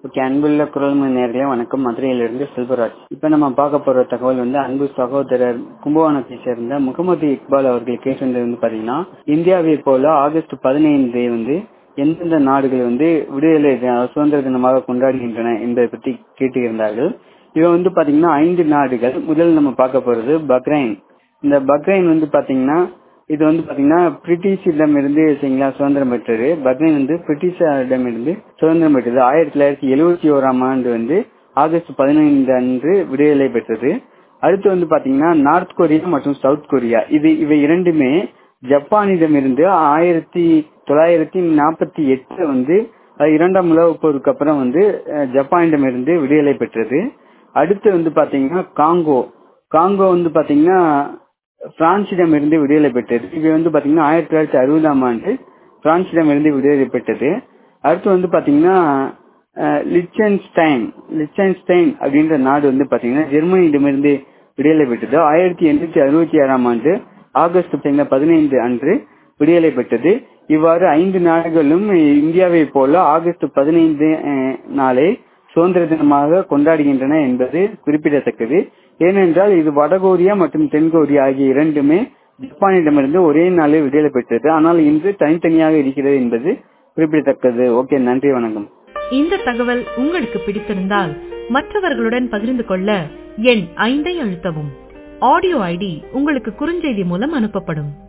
okay அன்புள்ள குரல்மணி நேர்களே வணக்கம் மதுரையிலிருந்து செல்வராஜ் இப்ப நம்ம பார்க்க போற தகவல் வந்து அன்பு சகோதரர் கும்பகோணத்தை சேர்ந்த முகமது இக்பால் அவர்கள் கேட்டிருந்தது வந்து பாத்தீங்கன்னா இந்தியாவை போல ஆகஸ்ட் பதினைந்து வந்து எந்தெந்த நாடுகள் வந்து விடுதலை தின- சுதந்திர தினமாக கொண்டாடுகின்றன என்பதை பற்றி கேட்டிருந்தார்கள் இவ வந்து பாத்தீங்கன்னா ஐந்து நாடுகள் முதல் நம்ம பார்க்க போறது பக்ரைன் இந்த பக்ரைன் வந்து பாத்தீங்கன்னா இது வந்து பாத்தீங்கன்னா பிரிட்டிஷிடம் இருந்து சரிங்களா சுதந்திரம் பெற்றது பக்ரைன் வந்து பிரிட்டிஷரிடம் இருந்து சுதந்திரம் பெற்றது ஆயிரத்தி தொள்ளாயிரத்தி எழுவத்தி ஓராம் ஆண்டு வந்து ஆகஸ்ட் பதினைந்து அன்று விடுதலை பெற்றது அடுத்து வந்து பாத்தீங்கன்னா நார்த் கொரியா மற்றும் சவுத் கொரியா இது இவை இரண்டுமே ஜப்பானிடம் இருந்து ஆயிரத்தி தொள்ளாயிரத்தி நாற்பத்தி எட்டுல வந்து அஹ், இரண்டாம் உலகப் போருக்கு அப்புறம் வந்து அஹ், ஜப்பானிடம் இருந்து விடுதலை பெற்றது அடுத்து வந்து பாத்தீங்கன்னா காங்கோ காங்கோ வந்து பாத்தீங்கன்னா பிரான்சிடம் இருந்து விடுதலை பெற்றது இது வந்து பாத்தீங்கன்னா ஆயிரத்தி தொள்ளாயிரத்தி அறுபதாம் ஆண்டு பிரான்சிடம் இருந்து விடுதலை பெற்றது அடுத்து வந்து பாத்தீங்கன்னா அஹ், லிச்சன்ஸ்டைன் லிச்சன்ஸ்டைன் அப்படின்ற நாடு வந்து பாத்தீங்கன்னா ஜெர்மனியிடமிருந்து விடுதலை பெற்றது ஆயிரத்தி எண்ணூத்தி அறுபத்தி ஆறாம் ஆண்டு ஆகஸ்ட் பாத்தீங்கன்னா பதினைந்து அன்று விடுதலை பெற்றது இவ்வாறு ஐந்து நாடுகளும் இந்தியாவை போல ஆகஸ்ட் பதினைந்து அஹ், நாளை சுதந்திர தினமாக கொண்டாடுகின்றன என்பது குறிப்பிடத்தக்கது ஏனென்றால் இது வடகொரியா மற்றும் தென்கொரியா ஆகிய இரண்டுமே ஜப்பானிடமிருந்து ஒரே நாளில் விடுதலை பெற்றது ஆனால் இன்று தனித்தனியாக இருக்கிறது என்பது குறிப்பிடத்தக்கது ஓகே நன்றி வணக்கம் இந்த தகவல் உங்களுக்கு பிடித்திருந்தால் மற்றவர்களுடன் பகிர்ந்து கொள்ள எண் ஐந்தை அழுத்தவும் ஆடியோ ஐடி உங்களுக்கு குறுஞ்செய்தி மூலம் அனுப்பப்படும்